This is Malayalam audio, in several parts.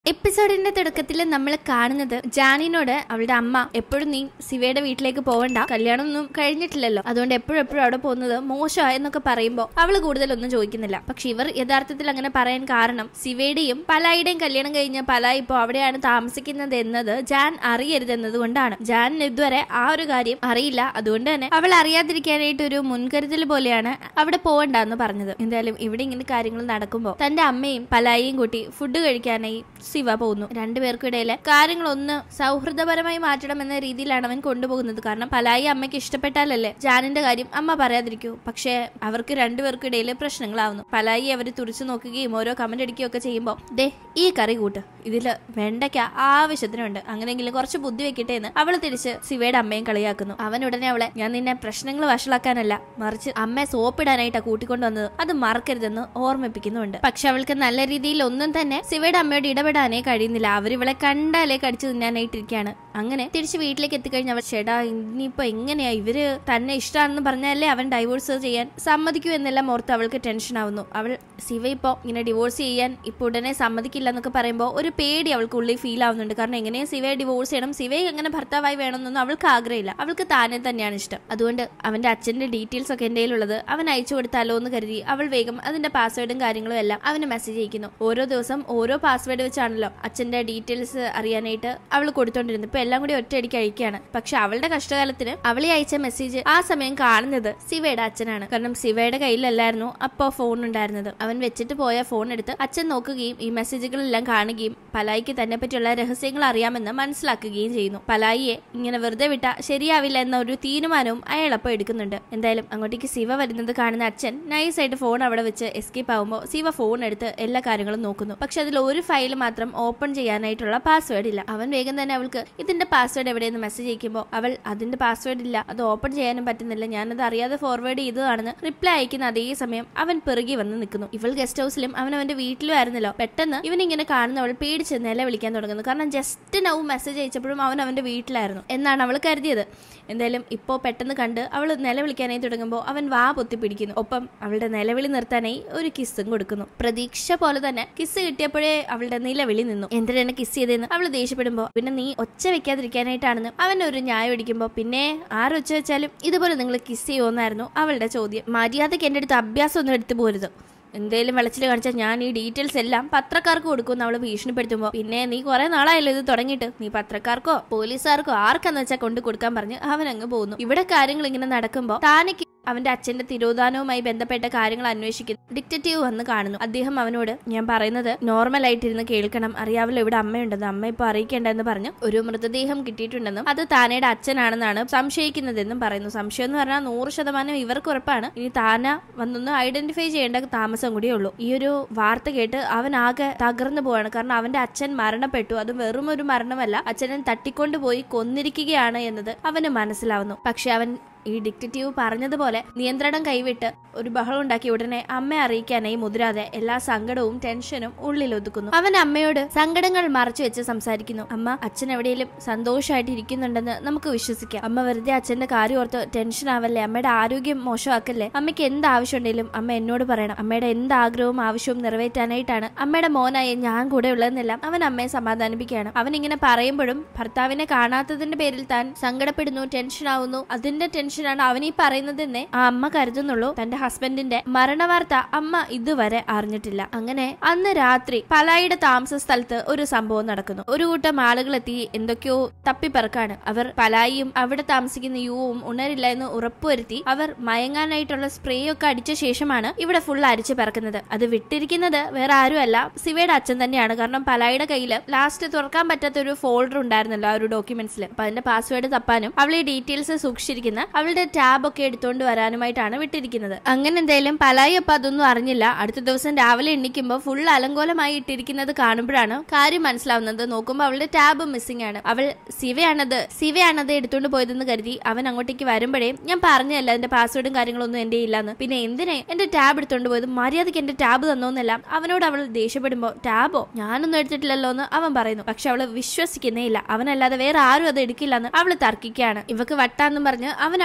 എപ്പിസോഡിന്റെ തുടക്കത്തിൽ നമ്മൾ കാണുന്നത് ജാനിനോട് അവളുടെ അമ്മ എപ്പോഴും നീ സിവയുടെ വീട്ടിലേക്ക് പോവണ്ട കല്യാണം ഒന്നും കഴിഞ്ഞിട്ടില്ലല്ലോ അതുകൊണ്ട് എപ്പോഴും എപ്പോഴും അവിടെ പോകുന്നത് മോശമാണ് എന്നൊക്കെ പറയുമ്പോൾ അവള് കൂടുതലൊന്നും ചോദിക്കുന്നില്ല പക്ഷെ ഇവർ യഥാർത്ഥത്തിൽ അങ്ങനെ പറയാൻ കാരണം സിവയുടെയും പലായിയുടെയും കല്യാണം കഴിഞ്ഞ പല ഇപ്പോൾ അവിടെയാണ് താമസിക്കുന്നത് എന്നത് ജാൻ അറിയരുതെന്നത് കൊണ്ടാണ് ജാനിന് ഇതുവരെ ആ ഒരു കാര്യം അറിയില്ല അതുകൊണ്ട് തന്നെ അവൾ അറിയാതിരിക്കാനായിട്ട് ഒരു മുൻകരുതൽ പോലെയാണ് അവിടെ പോവണ്ടെന്ന് പറഞ്ഞത് എന്തായാലും ഇവിടെ ഇങ്ങനെ കാര്യങ്ങൾ നടക്കുമ്പോൾ തന്റെ അമ്മയും പലായിയും കൂട്ടി ഫുഡ് കഴിക്കാനായി ശിവ പോകുന്നു രണ്ടുപേർക്കും ഇടയിലെ കാര്യങ്ങളൊന്ന് സൗഹൃദപരമായി മാറ്റണം എന്ന രീതിയിലാണ് അവൻ കൊണ്ടുപോകുന്നത് കാരണം പലായി അമ്മയ്ക്ക് ഇഷ്ടപ്പെട്ടാലല്ലേ ജാനിന്റെ കാര്യം അമ്മ പറയാതിരിക്കൂ പക്ഷേ അവർക്ക് രണ്ടുപേർക്കും ഇടയിൽ പ്രശ്നങ്ങളാവുന്നു പലായി അവർ തുറച്ചു നോക്കുകയും ഓരോ കമന്റ് അടിക്കുകയും ഒക്കെ ചെയ്യുമ്പോൾ ദേ ഈ കറി കൂട്ട് ഇതില് വെണ്ടയ്ക്ക ആവശ്യത്തിനുണ്ട് അങ്ങനെയെങ്കിലും കുറച്ച് ബുദ്ധി വെക്കട്ടെ എന്ന് അവൾ തിരിച്ച് ശിവയുടെ അമ്മയും കളിയാക്കുന്നു അവൻ ഉടനെ അവളെ ഞാൻ നിന്നെ പ്രശ്നങ്ങൾ വഷളാക്കാനല്ല മറിച്ച് അമ്മയെ സോപ്പിടാനായിട്ടാ കൂട്ടിക്കൊണ്ടു വന്നത് അത് മറക്കരുതെന്ന് ഓർമ്മിപ്പിക്കുന്നുണ്ട് പക്ഷെ അവൾക്ക് നല്ല രീതിയിൽ ഒന്നും തന്നെ ശിവയുടെ അമ്മയോട് ഇടപെടാനേ കഴിയുന്നില്ല അവരിവളെ കണ്ടാലേ കടിച്ചു തിന്നാനായിട്ടിരിക്കുകയാണ് അങ്ങനെ തിരിച്ച് വീട്ടിലേക്ക് എത്തിക്കഴിഞ്ഞ അവൾ ചേടാ ഇനിയിപ്പോ എങ്ങനെയാ ഇവര് തന്നെ ഇഷ്ടമാണെന്ന് പറഞ്ഞാലേ അവൻ ഡൈവോഴ്സ് ചെയ്യാൻ സമ്മതിക്കൂ എന്നെല്ലാം ഓർത്ത് അവൾക്ക് ടെൻഷൻ ആവുന്നു അവൾ ശിവ ഇപ്പോ ഇങ്ങനെ ഡിവോഴ്സ് ചെയ്യാൻ ഇപ്പൊ ഉടനെ സമ്മതിക്കില്ല എന്നൊക്കെ പറയുമ്പോൾ ഒരു പേടി അവൾക്ക് ഉള്ളിൽ ഫീൽ ആവുന്നുണ്ട് കാരണം എങ്ങനെയും ശിവയെ ഡിവോഴ്സ് ചെയ്യണം ശിവയെ എങ്ങനെ ഭർത്താവായി വേണമെന്നൊന്നും അവൾക്ക് ആഗ്രഹമില്ല അവൾക്ക് താനെ തന്നെയാണ് ഇഷ്ടം അതുകൊണ്ട് അവന്റെ അച്ഛന്റെ ഡീറ്റെയിൽസ് ഒക്കെ എന്റെ ഉള്ളത് അവൻ അയച്ചു കൊടുത്താലോ എന്ന് കരുതി അവൾ വേഗം അതിന്റെ പാസ്വേഡും കാര്യങ്ങളും എല്ലാം അവന് മെസ്സേജ് അയക്കുന്നു ഓരോ ദിവസം ഓരോ പാസ്വേഡ് വെച്ചാണല്ലോ അച്ഛന്റെ ഡീറ്റെയിൽസ് അറിയാനായിട്ട് അവൾ കൊടുത്തോണ്ടിരുന്നത് ഇപ്പൊ എല്ലാം കൂടി ഒറ്റയടിക്ക് അയക്കുകയാണ് പക്ഷെ അവളുടെ കഷ്ടകാലത്തിന് അവളെ അയച്ച മെസ്സേജ് ആ സമയം കാണുന്നത് ശിവയുടെ അച്ഛനാണ് കാരണം ശിവയുടെ കയ്യിലല്ലായിരുന്നു അപ്പോ ഫോൺ ഉണ്ടായിരുന്നത് അവൻ വെച്ചിട്ട് പോയ ഫോൺ എടുത്ത് അച്ഛൻ നോക്കുകയും ഈ മെസ്സേജുകളെല്ലാം കാണുകയും പലായിക്ക് തന്നെ പറ്റിയുള്ള രഹസ്യങ്ങൾ അറിയാമെന്ന് മനസ്സിലാക്കുകയും ചെയ്യുന്നു പലായിയെ ഇങ്ങനെ വെറുതെ വിട്ട ശരിയാവില്ല എന്ന ഒരു തീരുമാനവും അയാൾ അപ്പോൾ എടുക്കുന്നുണ്ട് എന്തായാലും അങ്ങോട്ടേക്ക് ശിവ വരുന്നത് കാണുന്ന അച്ഛൻ നൈസായിട്ട് ഫോൺ അവിടെ വെച്ച് എസ്കേപ്പ് ആവുമ്പോൾ ശിവ ഫോൺ എടുത്ത് എല്ലാ കാര്യങ്ങളും നോക്കുന്നു പക്ഷെ അതിൽ ഒരു ഫയൽ മാത്രം ഓപ്പൺ ചെയ്യാനായിട്ടുള്ള പാസ്വേഡ് ഇല്ല അവൻ വേഗം തന്നെ അവൾക്ക് ഇതിന്റെ പാസ്വേഡ് എവിടെയെന്ന് മെസ്സേജ് അയക്കുമ്പോൾ അവൾ അതിന്റെ പാസ്വേഡ് ഇല്ല അത് ഓപ്പൺ ചെയ്യാനും പറ്റുന്നില്ല ഞാനത് അറിയാതെ ഫോർവേഡ് ചെയ്തതാണെന്ന് റിപ്ലൈ അയക്കുന്ന അതേ സമയം അവൻ പിറകി വന്ന് നിൽക്കുന്നു ഇവൾ ഗസ്റ്റ് ഹൗസിലും അവൻ അവന്റെ വീട്ടിലും ആയിരുന്നല്ലോ പെട്ടെന്ന് ഇവൻ ഇങ്ങനെ കാണുന്നവൾ പേടിച്ച് നില വിളിക്കാൻ തുടങ്ങുന്നു കാരണം ജസ്റ്റ് നൗ മെസ്സേജ് അയച്ചപ്പോഴും അവൻ അവന്റെ വീട്ടിലായിരുന്നു എന്നാണ് അവൾ കരുതിയത് എന്തായാലും ഇപ്പോൾ പെട്ടെന്ന് കണ്ട് അവൾ നിലവിളിക്കാനായി തുടങ്ങുമ്പോൾ അവൻ വാ പൊത്തി പിടിക്കുന്നു ഒപ്പം അവളുടെ നിലവിളി നിർത്താനായി ഒരു കിസ്സും കൊടുക്കുന്നു പ്രതീക്ഷ പോലെ തന്നെ കിസ് കിട്ടിയപ്പോഴേ അവളുടെ നിലവിളി നിന്നു എന്തിനാണ് കിസ് ചെയ്തതെന്ന് അവൾ ദേഷ്യപ്പെടുമ്പോൾ പിന്നെ നീ ഒച്ച വെക്കാതിരിക്കാനായിട്ടാണെന്ന് അവൻ ഒരു ന്യായം അടിക്കുമ്പോൾ പിന്നെ ആരൊച്ച വെച്ചാലും ഇതുപോലെ നിങ്ങൾ കിസ് ചെയ്യുമെന്നായിരുന്നു അവളുടെ ചോദ്യം മര്യാദയ്ക്ക് എൻ്റെ അടുത്ത് അഭ്യാസം ഒന്നും എടുത്തു പോരുത് എന്തേലും വെളച്ചിൽ കാണിച്ചാൽ ഞാൻ ഈ ഡീറ്റെയിൽസ് എല്ലാം പത്രക്കാർക്ക് കൊടുക്കും അവള് ഭീഷണിപ്പെടുത്തുമ്പോൾ പിന്നെ നീ കുറെ നാളായല്ലോ ഇത് തുടങ്ങിയിട്ട് നീ പത്രക്കാർക്കോ പോലീസുകാർക്കോ ആർക്കെന്ന് വെച്ചാൽ കൊണ്ടു കൊടുക്കാൻ പറഞ്ഞ് അവൻ അങ്ങ് പോകുന്നു ഇവിടെ കാര്യങ്ങൾ ഇങ്ങനെ നടക്കുമ്പോൾ താനയ്ക്ക് അവന്റെ അച്ഛന്റെ തിരോധാനവുമായി ബന്ധപ്പെട്ട കാര്യങ്ങൾ അന്വേഷിക്കുന്നു ഡിക്റ്റേറ്റീവ് വന്ന് കാണുന്നു അദ്ദേഹം അവനോട് ഞാൻ പറയുന്നത് നോർമൽ ആയിട്ടിരുന്ന് കേൾക്കണം അറിയാവല്ലോ ഇവിടെ അമ്മയുണ്ടെന്ന് അമ്മ ഇപ്പൊ അറിയിക്കേണ്ടെന്ന് പറഞ്ഞു ഒരു മൃതദേഹം കിട്ടിയിട്ടുണ്ടെന്നും അത് താനയുടെ അച്ഛനാണെന്നാണ് സംശയിക്കുന്നതെന്നും പറയുന്നു സംശയം എന്ന് പറഞ്ഞാൽ നൂറ് ശതമാനം ഇവർക്ക് ഉറപ്പാണ് ഇനി താന വന്നൊന്ന് ഐഡന്റിഫൈ ചെയ്യേണ്ട താമസം കൂടിയേ ഉള്ളൂ ഈ ഒരു വാർത്ത കേട്ട് അവൻ ആകെ തകർന്നു പോവാണ് കാരണം അവന്റെ അച്ഛൻ മരണപ്പെട്ടു അത് വെറും ഒരു മരണമല്ല അച്ഛനെ തട്ടിക്കൊണ്ടുപോയി കൊന്നിരിക്കുകയാണ് എന്നത് അവന് മനസ്സിലാവുന്നു പക്ഷെ അവൻ ഈ ഡിക്റ്റേറ്റീവ് പറഞ്ഞതുപോലെ നിയന്ത്രണം കൈവിട്ട് ഒരു ബഹളം ഉണ്ടാക്കി ഉടനെ അമ്മയെ അറിയിക്കാനായി മുതിരാതെ എല്ലാ സങ്കടവും ടെൻഷനും ഉള്ളിൽ ഒതുക്കുന്നു അവൻ അമ്മയോട് സങ്കടങ്ങൾ മറച്ചു വെച്ച് സംസാരിക്കുന്നു അമ്മ അച്ഛൻ എവിടെയെങ്കിലും സന്തോഷമായിട്ട് ഇരിക്കുന്നുണ്ടെന്ന് നമുക്ക് വിശ്വസിക്കാം അമ്മ വെറുതെ അച്ഛന്റെ കാര്യം ഓർത്ത് ടെൻഷൻ ആവല്ലേ അമ്മയുടെ ആരോഗ്യം മോശമാക്കല്ലേ അമ്മയ്ക്ക് എന്ത് ആവശ്യമുണ്ടെങ്കിലും അമ്മ എന്നോട് പറയണം അമ്മയുടെ എന്ത് ആഗ്രഹവും ആവശ്യവും നിറവേറ്റാനായിട്ടാണ് അമ്മയുടെ മോനായ ഞാൻ കൂടെ ഉള്ളതെന്നെല്ലാം അവൻ അമ്മയെ സമാധാനിപ്പിക്കുകയാണ് അവൻ ഇങ്ങനെ പറയുമ്പോഴും ഭർത്താവിനെ കാണാത്തതിന്റെ പേരിൽ താൻ സങ്കടപ്പെടുന്നു ടെൻഷൻ ആവുന്നു അതിന്റെ ടെൻഷനാണ് അവൻ ഈ പറയുന്നതെന്നേ ആ അമ്മ കരുതുന്നുള്ളൂ തന്റെ ഹസ്ബൻഡിന്റെ മരണവാർത്ത അമ്മ ഇതുവരെ അറിഞ്ഞിട്ടില്ല അങ്ങനെ അന്ന് രാത്രി പലായിയുടെ താമസ സ്ഥലത്ത് ഒരു സംഭവം നടക്കുന്നു ഒരു കൂട്ടം ആളുകൾ എത്തി എന്തൊക്കെയോ തപ്പിപ്പറക്കാണ് അവർ പലായിയും അവിടെ താമസിക്കുന്ന യുവും ഉണരില്ല എന്ന് ഉറപ്പുവരുത്തി അവർ മയങ്ങാനായിട്ടുള്ള സ്പ്രേ ഒക്കെ അടിച്ച ശേഷമാണ് ഇവിടെ ഫുൾ അരിച്ചു പറക്കുന്നത് അത് വിട്ടിരിക്കുന്നത് വേറെ ആരുമല്ല ശിവയുടെ അച്ഛൻ തന്നെയാണ് കാരണം പലായിയുടെ കയ്യിൽ ലാസ്റ്റ് തുറക്കാൻ പറ്റാത്ത ഒരു ഫോൾഡർ ഉണ്ടായിരുന്നല്ലോ ആ ഒരു ഡോക്യുമെന്റ്സിൽ അപ്പൊ അതിന്റെ പാസ്വേഡ് തപ്പാനും അവളെ ഡീറ്റെയിൽസ് സൂക്ഷിച്ചിരിക്കുന്ന അവളുടെ ടാബ് ഒക്കെ എടുത്തുകൊണ്ട് വരാനുമായിട്ടാണ് വിട്ടിരിക്കുന്നത് അങ്ങനെ എന്തായാലും പലായി അപ്പൊ അതൊന്നും അറിഞ്ഞില്ല അടുത്ത ദിവസം രാവിലെ എണ്ണിക്കുമ്പോൾ ഫുൾ അലങ്കോലമായി ഇട്ടിരിക്കുന്നത് കാണുമ്പോഴാണ് കാര്യം മനസ്സിലാവുന്നത് നോക്കുമ്പോൾ അവളുടെ ടാബ് മിസ്സിംഗ് ആണ് അവൾ ശിവയാണത് ശിവയാണത് എടുത്തുകൊണ്ട് പോയതെന്ന് കരുതി അവൻ അങ്ങോട്ടേക്ക് വരുമ്പോഴേ ഞാൻ പറഞ്ഞല്ല അതിന്റെ പാസ്വേഡും കാര്യങ്ങളൊന്നും എന്റെ ഇല്ലാന്ന് പിന്നെ എന്തിനെ എന്റെ ടാബ് എടുത്തുകൊണ്ട് പോയത് മര്യാദയ്ക്ക് എന്റെ ടാബ് തന്നോന്നല്ല അവനോട് അവൾ ദേഷ്യപ്പെടുമ്പോ ടാബോ ഞാനൊന്നും എടുത്തിട്ടില്ലല്ലോ എന്ന് അവൻ പറയുന്നു പക്ഷെ അവള് വിശ്വസിക്കുന്നേ ഇല്ല അവനല്ലാതെ വേറെ ആരും അത് എടുക്കില്ലെന്ന് അവള് തർക്കിക്കുകയാണ് ഇവക്ക് വട്ടാന്നും പറഞ്ഞ് അവൻ അവളെ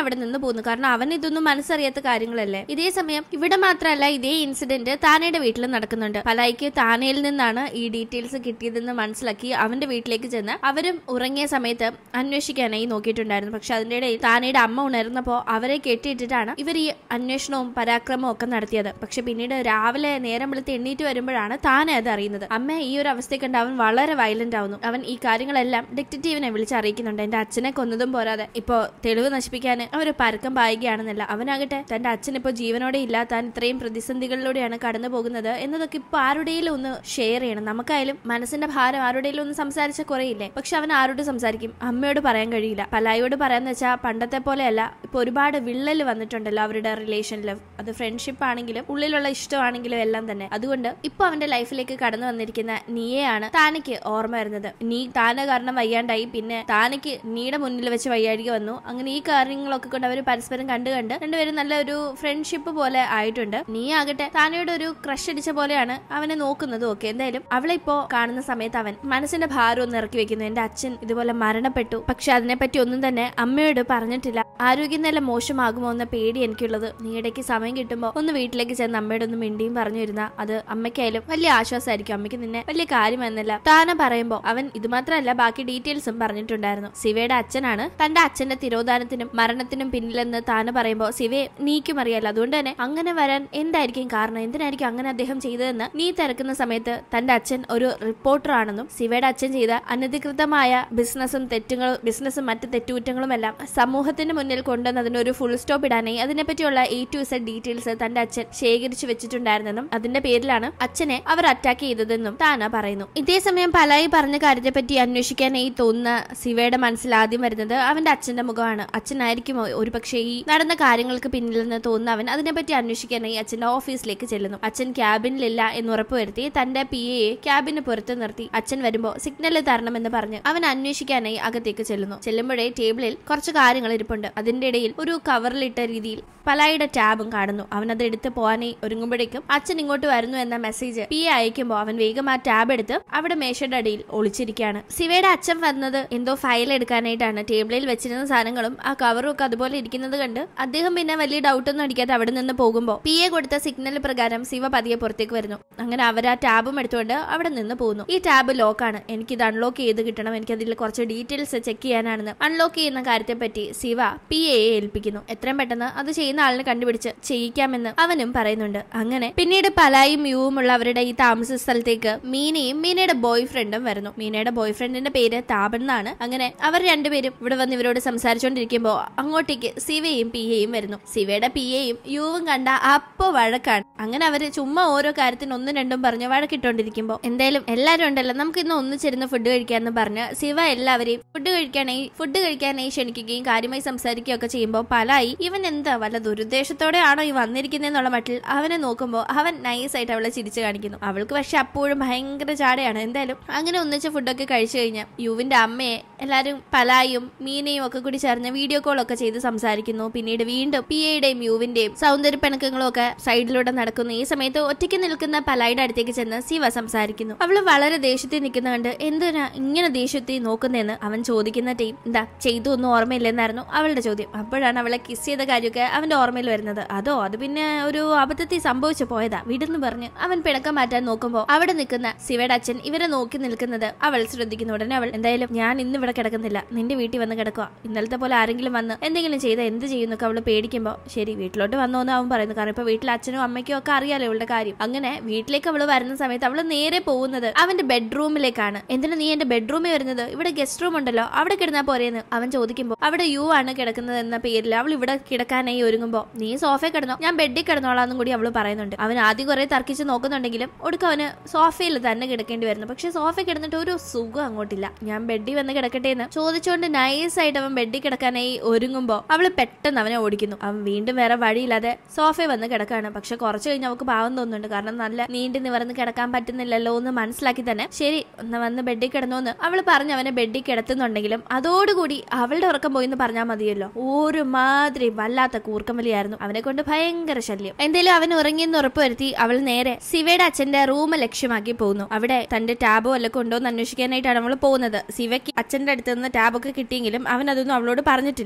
അവിടെ നിന്ന് പോകുന്നു കാരണം അവൻ ഇതൊന്നും മനസ്സറിയാത്ത കാര്യങ്ങളല്ലേ ഇതേ സമയം ഇവിടെ മാത്രമല്ല ഇതേ ഇൻസിഡന്റ് താനയുടെ വീട്ടിൽ നടക്കുന്നുണ്ട് പലായിക്ക് താനയിൽ നിന്നാണ് ഈ ഡീറ്റെയിൽസ് കിട്ടിയതെന്ന് മനസ്സിലാക്കി അവന്റെ വീട്ടിലേക്ക് ചെന്ന് അവരും ഉറങ്ങിയ സമയത്ത് അന്വേഷിക്കാനായി നോക്കിയിട്ടുണ്ടായിരുന്നു പക്ഷെ അതിന്റെ ഇടയിൽ താനയുടെ അമ്മ ഉണർന്നപ്പോ അവരെ കെട്ടിയിട്ടിട്ടാണ് ഇവർ ഈ അന്വേഷണവും പരാക്രമവും ഒക്കെ നടത്തിയത് പക്ഷെ പിന്നീട് രാവിലെ നേരം വെളുത്ത് എണ്ണീറ്റ് വരുമ്പോഴാണ് താനെ അത് അറിയുന്നത് അമ്മ ഈ ഒരു അവസ്ഥയെ കണ്ട് അവൻ വളരെ വയലന്റ് ആവുന്നു അവൻ ഈ കാര്യങ്ങളെല്ലാം ഡിറ്റക്റ്റീവിനെ വിളിച്ചറിയിക്കുന്നുണ്ട് എന്റെ അച്ഛനെ കൊന്നതും പോരാതെ ഇപ്പോ തെളിവ് നശിപ്പിക്കാൻ അവർ പരക്കം പായുകയാണെന്നല്ല അവനാകട്ടെ തന്റെ അച്ഛൻ ഇപ്പോൾ ജീവനോടെ ഇല്ല താൻ ഇത്രയും പ്രതിസന്ധികളിലൂടെയാണ് കടന്നു പോകുന്നത് എന്നതൊക്കെ ഇപ്പൊ ആരുടെയും ഒന്ന് ഷെയർ ചെയ്യണം നമുക്കായാലും മനസ്സിന്റെ ഭാരം ആരുടെയും ഒന്ന് സംസാരിച്ച കുറയില്ലേ പക്ഷെ അവൻ ആരോട് സംസാരിക്കും അമ്മയോട് പറയാൻ കഴിയില്ല പലായോട് പറയാന്ന് വെച്ചാൽ പണ്ടത്തെ പോലെയല്ല ഇപ്പൊ ഒരുപാട് വിള്ളൽ വന്നിട്ടുണ്ടല്ലോ അവരുടെ റിലേഷനിൽ അത് ഫ്രണ്ട്ഷിപ്പ് ആണെങ്കിലും ഉള്ളിലുള്ള ഇഷ്ടമാണെങ്കിലും എല്ലാം തന്നെ അതുകൊണ്ട് ഇപ്പൊ അവന്റെ ലൈഫിലേക്ക് കടന്നു വന്നിരിക്കുന്ന നീയെയാണ് താനയ്ക്ക് ഓർമ്മ വരുന്നത് നീ താന കാരണം വയ്യാണ്ടായി പിന്നെ താനയ്ക്ക് നീയുടെ മുന്നിൽ വെച്ച് വയ്യാഴിക വന്നു അങ്ങനെ ഈ കാര്യങ്ങളൊക്കെ കൊണ്ട് അവർ പരസ്പരം കണ്ടു കണ്ട് രണ്ടുപേരും നല്ല ഒരു ഫ്രണ്ട്ഷിപ്പ് പോലെ ആയിട്ടുണ്ട് നീ ആകട്ടെ താനയുടെ ഒരു ക്രഷ് അടിച്ച പോലെയാണ് അവനെ നോക്കുന്നതും ഒക്കെ എന്തായാലും അവളെ ഇപ്പോ കാണുന്ന സമയത്ത് അവൻ മനസ്സിന്റെ ഭാരം ഒന്ന് ഇറക്കി വെക്കുന്നു എന്റെ അച്ഛൻ ഇതുപോലെ മരണപ്പെട്ടു പക്ഷെ അതിനെപ്പറ്റി ഒന്നും തന്നെ അമ്മയോട് പറഞ്ഞിട്ടില്ല ആരോഗ്യനില മോശമാകുമോ എന്ന പേടി എനിക്കുള്ളത് നീ ഇടയ്ക്ക് സമയം കിട്ടുമ്പോൾ ഒന്ന് വീട്ടിലേക്ക് ചെന്ന് അമ്മയോട് ഒന്ന് മിണ്ടിയും പറഞ്ഞു വരുന്ന അത് അമ്മയ്ക്കായാലും വലിയ ആശ്വാസമായിരിക്കും അമ്മയ്ക്ക് നിന്നെ വലിയ കാര്യമെന്നല്ല താന പറയുമ്പോൾ അവൻ ഇത് മാത്രമല്ല ബാക്കി ഡീറ്റെയിൽസും പറഞ്ഞിട്ടുണ്ടായിരുന്നു ശിവയുടെ അച്ഛനാണ് തന്റെ അച്ഛന്റെ തിരോധാനത്തിനും മരണത്തിനും പിന്നിലെന്ന് താന പറയുമ്പോൾ ശിവയെ നീക്കും അറിയാലോ അതുകൊണ്ട് തന്നെ അങ്ങനെ വരാൻ എന്തായിരിക്കും കാരണം എന്തിനായിരിക്കും അങ്ങനെ അദ്ദേഹം ചെയ്തതെന്ന് നീ തിരക്കുന്ന സമയത്ത് തന്റെ അച്ഛൻ ഒരു റിപ്പോർട്ടർ ആണെന്നും ശിവയുടെ അച്ഛൻ ചെയ്ത അനധികൃതമായ ബിസിനസ്സും തെറ്റുകളും ബിസിനസ്സും മറ്റ് തെറ്റുകുറ്റങ്ങളും എല്ലാം സമൂഹത്തിന് മുന്നിൽ കൊണ്ടുവന്ന് അതിനൊരു ഫുൾ സ്റ്റോപ്പ് ഇടാനായി അതിനെപ്പറ്റിയുള്ള എ ടു സെഡ് ഡീറ്റെയിൽസ് തന്റെ അച്ഛൻ ശേഖരിച്ചു വെച്ചിട്ടുണ്ടായിരുന്നെന്നും അതിന്റെ പേരിലാണ് അച്ഛനെ അവർ അറ്റാക്ക് ചെയ്തതെന്നും താന പറയുന്നു ഇതേ സമയം പലായി പറഞ്ഞ കാര്യത്തെപ്പറ്റി അന്വേഷിക്കാനായി തോന്നുന്ന ശിവയുടെ മനസ്സിൽ ആദ്യം വരുന്നത് അവന്റെ അച്ഛന്റെ മുഖമാണ് അച്ഛനായിരിക്കുമോ ഒരു പക്ഷേ ഈ നടന്ന കാര്യങ്ങൾക്ക് പിന്നിൽ നിന്ന് തോന്നുന്ന അവൻ അതിനെപ്പറ്റി അന്വേഷിക്കാനായി അച്ഛന്റെ ഓഫീസിലേക്ക് ചെല്ലുന്നു അച്ഛൻ ക്യാബിനിലില്ല എന്ന് ഉറപ്പുവരുത്തി തന്റെ പി എയെ ക്യാബിന് പുറത്ത് നിർത്തി അച്ഛൻ വരുമ്പോ സിഗ്നൽ തരണമെന്ന് പറഞ്ഞ് അവൻ അന്വേഷിക്കാനായി അകത്തേക്ക് ചെല്ലുന്നു ചെല്ലുമ്പോഴേ ടേബിളിൽ കുറച്ച് കാര്യങ്ങൾ ഇരിപ്പുണ്ട് അതിന്റെ ഇടയിൽ ഒരു കവറിലിട്ട രീതിയിൽ പലായുടെ ടാബും കാണുന്നു അവൻ അത് എടുത്ത് പോകാനായി ഒരുങ്ങുമ്പോഴേക്കും അച്ഛൻ ഇങ്ങോട്ട് വരുന്നു എന്ന മെസ്സേജ് പി എ അയക്കുമ്പോൾ അവൻ വേഗം ആ ടാബ് എടുത്ത് അവിടെ മേശയുടെ അടിയിൽ ഒളിച്ചിരിക്കുകയാണ് ശിവയുടെ അച്ഛൻ വന്നത് എന്തോ ഫയൽ എടുക്കാനായിട്ടാണ് ടേബിളിൽ വെച്ചിരുന്ന സാധനങ്ങളും ആ കവറും ഒക്കെ അതുപോലെ ഇരിക്കുന്നത് കണ്ട് അദ്ദേഹം പിന്നെ വലിയ ഡൗട്ടൊന്നും അടിക്കാതെ അവിടെ നിന്ന് പോകുമ്പോൾ പി എ കൊടുത്ത സിഗ്നൽ പ്രകാരം ശിവ പതിയെ പുറത്തേക്ക് വരുന്നു അങ്ങനെ അവർ ആ ടാബും എടുത്തുകൊണ്ട് അവിടെ നിന്ന് പോകുന്നു ഈ ടാബ് ലോക്കാണ് എനിക്ക് ഇത് അൺലോക്ക് ചെയ്ത് കിട്ടണം എനിക്ക് അതിൽ കുറച്ച് ഡീറ്റെയിൽസ് ചെക്ക് ചെയ്യാനാണെന്ന് അൺലോക്ക് ചെയ്യുന്ന കാര്യത്തെപ്പറ്റി ശിവ പി എയെ ഏൽപ്പിക്കുന്നു എത്രയും പെട്ടെന്ന് അത് ചെയ്യുന്ന ആളിനെ കണ്ടുപിടിച്ച് ചെയ്യിക്കാമെന്ന് അവനും പറയുന്നുണ്ട് അങ്ങനെ പിന്നീട് പലായും യുവും ഉള്ള അവരുടെ ഈ താമസ സ്ഥലത്തേക്ക് മീനയും മീനയുടെ ബോയ് ഫ്രണ്ടും വരുന്നു മീനയുടെ ബോയ് ഫ്രണ്ടിന്റെ പേര് താപൻ എന്നാണ് അങ്ങനെ അവർ രണ്ടുപേരും ഇവിടെ വന്ന് ഇവരോട് സംസാരിച്ചുകൊണ്ടിരിക്കുമ്പോ അങ്ങോട്ടേക്ക് ശിവയും പി എയും വരുന്നു ശിവയുടെ പി എയും യുവും കണ്ട അപ്പോ വഴക്കാണ് അങ്ങനെ അവര് ചുമ്മാ ഓരോ കാര്യത്തിന് ഒന്നും രണ്ടും പറഞ്ഞ് വഴക്കിട്ടോണ്ടിരിക്കുമ്പോ എന്തായാലും എല്ലാരും ഉണ്ടല്ലോ നമുക്ക് ഇന്ന് ഒന്നിച്ചിരുന്ന് ഫുഡ് കഴിക്കാന്ന് പറഞ്ഞ് ശിവ എല്ലാവരെയും ഫുഡ് കഴിക്കാനായി ഫുഡ് കഴിക്കാനായി ക്ഷണിക്കുകയും കാര്യമായി സംസാരിക്കുകയും ഒക്കെ ചെയ്യുമ്പോൾ പലായി ഇവൻ എന്താ വല്ല ദുരുദ്ദേശത്തോടെ ആണോ ഈ വന്നിരിക്കുന്നതെന്നുള്ള മട്ടിൽ അവനെ നോക്കുമ്പോൾ അവൻ നൈസായിട്ട് അവളെ ചിരിച്ചു കാണിക്കുന്നു അവൾക്ക് പക്ഷെ അപ്പോഴും ഭയങ്കര ചാടയാണ് എന്തായാലും അങ്ങനെ ഒന്നിച്ച് ഫുഡൊക്കെ കഴിച്ചു കഴിഞ്ഞാൽ യുവിന്റെ അമ്മയെ എല്ലാരും പലായും മീനയും ഒക്കെ കൂടി ചേർന്ന് വീഡിയോ കോൾ ഒക്കെ ചെയ്ത് സംസാരിക്കുന്നു പിന്നീട് വീണ്ടും പി എയുടെയും യുവിന്റെയും സൗന്ദര്യ പിണക്കങ്ങളും ഒക്കെ സൈഡിലൂടെ നടക്കുന്നു ഈ സമയത്ത് ഒറ്റയ്ക്ക് നിൽക്കുന്ന പലായുടെ അടുത്തേക്ക് ചെന്ന് ശിവ സംസാരിക്കുന്നു അവള് വളരെ ദേഷ്യത്തിൽ നിൽക്കുന്ന കണ്ട് എന്തിനാ ഇങ്ങനെ ദേഷ്യത്തിൽ നോക്കുന്നതെന്ന് അവൻ ചോദിക്കുന്ന ടീം എന്താ ചെയ്തു ഒന്നും ഓർമ്മയില്ലെന്നായിരുന്നു അവളുടെ ചോദ്യം അപ്പോഴാണ് അവളെ കിസ് ചെയ്ത കാര്യമൊക്കെ അവന്റെ ഓർമ്മയിൽ വരുന്നത് അതോ അത് പിന്നെ ഒരു അബദ്ധത്തിൽ സംഭവിച്ചു പോയതാ വിടെന്ന് പറഞ്ഞ് അവൻ പിണക്കം മാറ്റാൻ നോക്കുമ്പോൾ അവിടെ നിൽക്കുന്ന ശിവയുടെ അച്ഛൻ ഇവരെ നോക്കി നിൽക്കുന്നത് അവൾ ശ്രദ്ധിക്കുന്നു ഉടനെ അവൾ എന്തായാലും ഞാൻ ഇന്ന് ഇവിടെ കിടക്കുന്നില്ല നിന്റെ വീട്ടിൽ വന്ന് കിടക്കുക ഇന്നലത്തെ പോലെ ആരെങ്കിലും വന്ന് എന്തെങ്കിലും ചെയ്ത എന്ത് ചെയ്യുന്നൊക്കെ അവള് പേടിക്കുമ്പോൾ ശരി വീട്ടിലോട്ട് വന്നോന്ന് അവൻ പറയുന്നു കാരണം ഇപ്പൊ വീട്ടിൽ അച്ഛനും അമ്മയ്ക്കും ഒക്കെ അറിയാലോ ഇവളുടെ കാര്യം അങ്ങനെ വീട്ടിലേക്ക് അവള് വരുന്ന സമയത്ത് അവള് നേരെ പോകുന്നത് അവന്റെ ബെഡ്റൂമിലേക്കാണ് എന്തിനാ നീ എന്റെ ബെഡ്റൂമിൽ വരുന്നത് ഇവിടെ ഗസ്റ്റ് റൂം ഉണ്ടല്ലോ അവിടെ കിടന്നാ പോരെയെന്ന് അവൻ ചോദിക്കുമ്പോൾ അവിടെ യു ആണ് കിടക്കുന്നത് എന്ന പേരിൽ അവൾ ഇവിടെ കിടക്കാനായി ഒരുങ്ങുമ്പോൾ നീ സോഫയിൽ കിടന്നോ ഞാൻ ബെഡിൽ കിടന്നോളാന്നും കൂടി അവള് പറയുന്നുണ്ട് അവൻ ആദ്യം കുറെ തർക്കിച്ച് നോക്കുന്നുണ്ടെങ്കിലും ഒടുക്കം അവന് സോഫയിൽ തന്നെ കിടക്കേണ്ടി വരുന്നു പക്ഷെ സോഫയിൽ കിടന്നിട്ട് ഒരു സുഖം അങ്ങോട്ടില്ല ഞാൻ ബെഡിൽ വന്ന് കിടക്കട്ടെ എന്ന് ചോദിച്ചുകൊണ്ട് നൈസായിട്ട് അവൻ ബെഡിൽ കിടക്കാനായി ഒരുങ്ങുമ്പോൾ അവള് പെട്ടെന്ന് അവനെ ഓടിക്കുന്നു അവൻ വീണ്ടും വേറെ വഴിയില്ലാതെ സോഫയിൽ വന്ന് കിടക്കാണ് പക്ഷെ കുറച്ച് കഴിഞ്ഞ് അവൾക്ക് പാവം തോന്നുന്നുണ്ട് കാരണം നല്ല നീണ്ടു നിവർന്ന് കിടക്കാൻ പറ്റുന്നില്ലല്ലോ എന്ന് മനസ്സിലാക്കി തന്നെ ശരി ഒന്ന് വന്ന് ബെഡിൽ കിടന്നോന്ന് അവൾ പറഞ്ഞ് അവനെ ബെഡിൽ കിടത്തുന്നുണ്ടെങ്കിലും അതോടുകൂടി അവളുടെ ഉറക്കം പോയി എന്ന് പറഞ്ഞാൽ മതിയല്ലോ ഒരു മാതിരി വല്ലാത്ത കൂർക്കം വലിയായിരുന്നു അവനെ കൊണ്ട് ഭയങ്കര ശല്യം എന്തേലും അവൻ ഉറങ്ങിയെന്ന് ഉറപ്പുവരുത്തി അവൾ നേരെ ശിവയുടെ അച്ഛന്റെ റൂം ലക്ഷ്യമാക്കി പോകുന്നു അവിടെ തന്റെ ടാബോ വല്ല കൊണ്ടോന്ന് അന്വേഷിക്കാനായിട്ടാണ് അവൾ പോകുന്നത് ശിവയ്ക്ക് അച്ഛന്റെ അടുത്ത് നിന്ന് ടാബൊക്കെ കിട്ടിയെങ്കിലും അവൻ അതൊന്നും അവളോട് പറഞ്ഞിട്ടില്ല എന്തേലും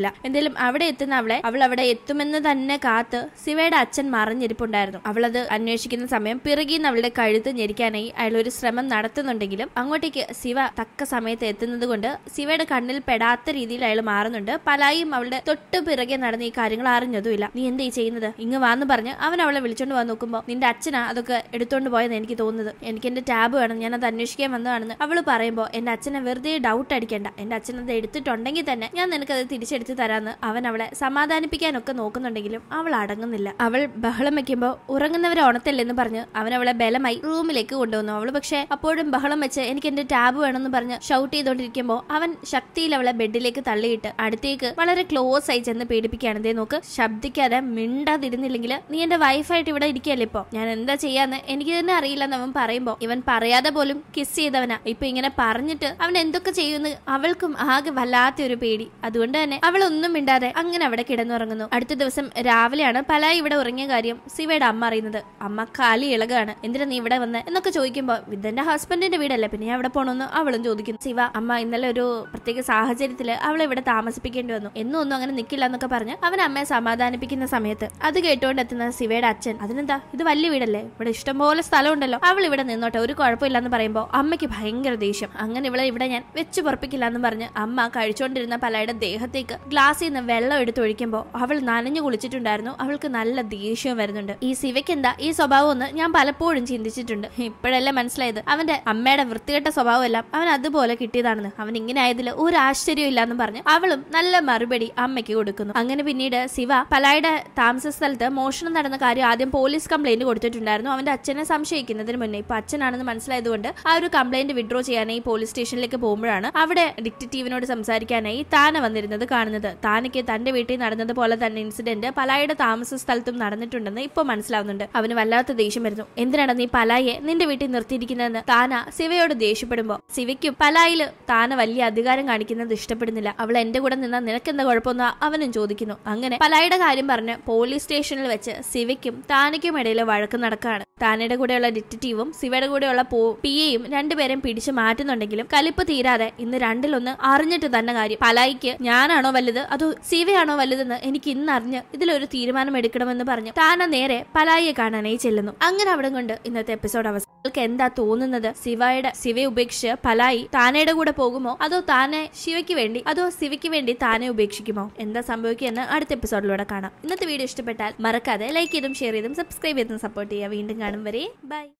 എങ്ങനെയെങ്കിലും അവിടെ എത്തുന്ന അവളെ അവൾ അവിടെ എത്തുമെന്ന് തന്നെ കാത്ത് ശിവയുടെ അച്ഛൻ മറിഞ്ഞിരിപ്പുണ്ടായിരുന്നു അവളത് അന്വേഷിക്കുന്ന സമയം പിറകിന്ന് അവളുടെ കഴുത്ത് ഞെരിക്കാനായി അയാൾ ഒരു ശ്രമം നടത്തുന്നുണ്ടെങ്കിലും അങ്ങോട്ടേക്ക് ശിവ തക്ക സമയത്ത് എത്തുന്നത് കൊണ്ട് ശിവയുടെ കണ്ണിൽ പെടാത്ത രീതിയിൽ അയാൾ മാറുന്നുണ്ട് പലായും അവളുടെ തൊട്ട് പിറകെ നടന്ന് ഈ കാര്യങ്ങൾ അറിഞ്ഞതുമില്ല നീ എന്താ ഈ ചെയ്യുന്നത് ഇങ്ങ് വാന്ന് പറഞ്ഞ് അവൻ അവളെ വിളിച്ചോണ്ട് വന്ന് നോക്കുമ്പോൾ നിന്റെ അച്ഛനാ അതൊക്കെ എടുത്തോണ്ട് പോയെന്ന് എനിക്ക് തോന്നുന്നത് എനിക്ക് എന്റെ ടാബ് വേണം ഞാൻ അത് അന്വേഷിക്കാൻ വന്നതാണെന്ന് അവള് പറയുമ്പോൾ എന്റെ അച്ഛനെ വെറുതെ ഡൗട്ട് അടിക്കേണ്ട എന്റെ അച്ഛൻ അത് എടുത്തിട്ടുണ്ടെങ്കിൽ തന്നെ ഞാൻ നിനക്കത് തിരിച്ചെടുത്ത് തരാന്ന് അവൻ അവളെ സമാധാനിപ്പിക്കാനൊക്കെ നോക്കുന്നുണ്ടെങ്കിലും അവൾ അടങ്ങുന്നില്ല അവൾ ബഹളം വെക്കുമ്പോൾ ഉറങ്ങുന്നവരെ ഉണത്തല്ലെന്ന് പറഞ്ഞ് അവൻ അവളെ ബലമായി റൂമിലേക്ക് കൊണ്ടുവന്നു അവള് പക്ഷേ അപ്പോഴും ബഹളം വെച്ച് എനിക്ക് എന്റെ ടാബ് വേണമെന്ന് പറഞ്ഞ് ഷൗട്ട് ചെയ്തോണ്ടിരിക്കുമ്പോൾ അവൻ ശക്തിയിൽ അവളെ ബെഡിലേക്ക് തള്ളിയിട്ട് അടുത്തേക്ക് വളരെ ക്ലോസ് ആയി ചെന്ന് പേടിപ്പിക്കുകയാണ് ദേ നോക്ക് ശബ്ദിക്കാതെ മിണ്ടാതിരുന്നില്ലെങ്കിൽ നീ എന്റെ വൈഫായിട്ട് ഇവിടെ ഇരിക്കല്ലേ ഇപ്പൊ ഞാൻ എന്താ ചെയ്യാന്ന് എനിക്ക് തന്നെ അറിയില്ലെന്ന് അവൻ പറയുമ്പോ ഇവൻ പറയാതെ പോലും കിസ് ചെയ്തവനാ ഇപ്പൊ ഇങ്ങനെ പറഞ്ഞിട്ട് അവൻ എന്തൊക്കെ ചെയ്യുമെന്ന് അവൾക്കും ആകെ വല്ലാത്ത ഒരു പേടി അതുകൊണ്ട് തന്നെ അവൾ ഒന്നും മിണ്ടാതെ അങ്ങനെ അവിടെ കിടന്നുറങ്ങുന്നു അടുത്ത ദിവസം രാവിലെയാണ് പലായി ഇവിടെ ഉറങ്ങിയ കാര്യം ശിവയുടെ അമ്മ അറിയുന്നത് അമ്മ കാലി ഇളകാണ് എന്തിനാ നീ ഇവിടെ വന്ന് എന്നൊക്കെ ചോദിക്കുമ്പോ വിദ്യന്റെ ഹസ്ബൻഡിന്റെ വീടല്ലേ പിന്നെ ഞാൻ അവിടെ പോണെന്ന് അവളും ചോദിക്കുന്നു ശിവ അമ്മ ഇന്നലെ ഒരു പ്രത്യേക സാഹചര്യത്തില് അവളെ ഇവിടെ താമസിപ്പിക്കേണ്ടി വന്നു എന്നും ഒന്നും അങ്ങനെ നിൽക്കില്ല എന്നൊക്കെ പറഞ്ഞ് അവൻ അമ്മയെ സമാധാനിപ്പിക്കുന്ന സമയത്ത് അത് കേട്ടുകൊണ്ട് എത്തുന്ന ശിവയുടെ അച്ഛൻ അതിനെന്താ ഇത് വലിയ വീടല്ലേ ഇവിടെ ഇഷ്ടംപോലെ സ്ഥലമുണ്ടല്ലോ അവൾ ഇവിടെ നിന്നോട്ടെ ഒരു കുഴപ്പമില്ലെന്ന് പറയുമ്പോൾ അമ്മയ്ക്ക് ഭയങ്കര ദേഷ്യം അങ്ങനെ ഇവളെ ഇവിടെ ഞാൻ വെച്ച് പൊറപ്പിക്കില്ല എന്ന് പറഞ്ഞ് അമ്മ കഴിച്ചുകൊണ്ടിരുന്ന പലയുടെ ദേഹത്തേക്ക് ഗ്ലാസ്സിൽ നിന്ന് വെള്ളം എടുത്തൊഴിക്കുമ്പോൾ അവൾ നനഞ്ഞു കുളിച്ചിട്ടുണ്ടായിരുന്നു അവൾക്ക് നല്ല ദേഷ്യം വരുന്നുണ്ട് ഈ ശിവയ്ക്ക് എന്താ ഈ സ്വഭാവം എന്ന് ഞാൻ പലപ്പോഴും ചിന്തിച്ചിട്ടുണ്ട് ഇപ്പോഴല്ലേ മനസ്സിലായത് അവന്റെ അമ്മയുടെ വൃത്തികെട്ട സ്വഭാവമെല്ലാം അവൻ അതുപോലെ കിട്ടിയതാണെന്ന് അവൻ ഇങ്ങനെ ആയതിൽ ഒരു ആശ്ചര്യവും ഇല്ലാന്ന് പറഞ്ഞ് അവളും നല്ല മറുപടി അമ്മയ്ക്ക് കൊടുക്കുന്നു അങ്ങനെ പിന്നീട് ശിവ പലായുടെ താമസ സ്ഥലത്ത് മോഷണം നടന്ന കാര്യം ആദ്യം പോലീസ് കംപ്ലൈന്റ് കൊടുത്തിട്ടുണ്ടായിരുന്നു അവന്റെ അച്ഛനെ സംശയിക്കുന്നതിന് മുന്നേ ഇപ്പൊ അച്ഛനാണെന്ന് മനസ്സിലായതുകൊണ്ട് ആ ഒരു കംപ്ലൈന്റ് വിഡ്രോ ചെയ്യാനായി പോലീസ് സ്റ്റേഷനിലേക്ക് പോകുമ്പോഴാണ് അവിടെ ഡിറ്റക്റ്റീവിനോട് സംസാരിക്കാനായി താന വന്നിരുന്നത് കാണുന്നത് താനയ്ക്ക് തന്റെ വീട്ടിൽ നടന്നത് പോലെ തന്നെ ഇൻസിഡന്റ് പലായുടെ താമസ സ്ഥലത്തും നടന്നിട്ടുണ്ടെന്ന് ഇപ്പൊ മനസ്സിലാവുന്നുണ്ട് അവന് വല്ലാത്ത ദേഷ്യം വരുന്നു എന്തിനാണ് നീ പലായെ നിന്റെ വീട്ടിൽ നിർത്തിയിരിക്കുന്നതെന്ന് താന ശിവയോട് ദേഷ്യപ്പെടുമ്പോ ശിവയ്ക്കും പലായില് താന വലിയ അധികാരം കാണിക്കുന്നത് ഇഷ്ടപ്പെടുന്നില്ല അവൾ എന്റെ കൂടെ നിന്നാൽ നിനക്കെന്താ കുഴപ്പമെന്ന് അവനും ചോദിക്കുന്നു അങ്ങനെ പലായുടെ കാര്യം പറഞ്ഞ് പോലീസ് സ്റ്റേഷനിൽ വെച്ച് ശിവയ്ക്കും താനയ്ക്കും ഇടയിൽ വഴക്ക് നടക്കുകയാണ് താനയുടെ കൂടെയുള്ള ഡിറ്റക്റ്റീവും ശിവയുടെ കൂടെയുള്ള പി എയും രണ്ടുപേരെയും പിടിച്ചു മാറ്റുന്നുണ്ടെങ്കിലും കലിപ്പ് തീരാതെ ഇന്ന് രണ്ടിലൊന്ന് അറിഞ്ഞിട്ട് തന്നെ കാര്യം പലായിക്ക് ഞാനാണോ വലുത് അതോ ശിവയാണോ വലുതെന്ന് എനിക്ക് ഇന്ന് അറിഞ്ഞ് ഇതിലൊരു തീരുമാനം എടുക്കണമെന്ന് പറഞ്ഞു താന നേരെ പലായിയെ കാണാനായി ചെല്ലുന്നു അങ്ങനെ അവിടെ കൊണ്ട് ഇന്നത്തെ എപ്പിസോഡ് അവസാനം എന്താ തോന്നുന്നത് ശിവയുടെ ശിവയെ ഉപേക്ഷിച്ച് പലായി താനയുടെ കൂടെ പോകുമോ അതോ താനെ ശിവയ്ക്ക് വേണ്ടി അതോ ശിവയ്ക്ക് വേണ്ടി താനെ ഉപേക്ഷിക്കുമോ എന്താ സംഭവിക്കുക അടുത്ത എപ്പിസോഡിലൂടെ കാണാം ഇന്നത്തെ വീഡിയോ ഇഷ്ടപ്പെട്ടാൽ മറക്കാതെ ലൈക്ക് ചെയ്തും ഷെയർ ചെയ്തും സബ്സ്ക്രൈബ് ചെയ്തും സപ്പോർട്ട് ചെയ്യുക വീണ്ടും കാണും വരെ ബൈ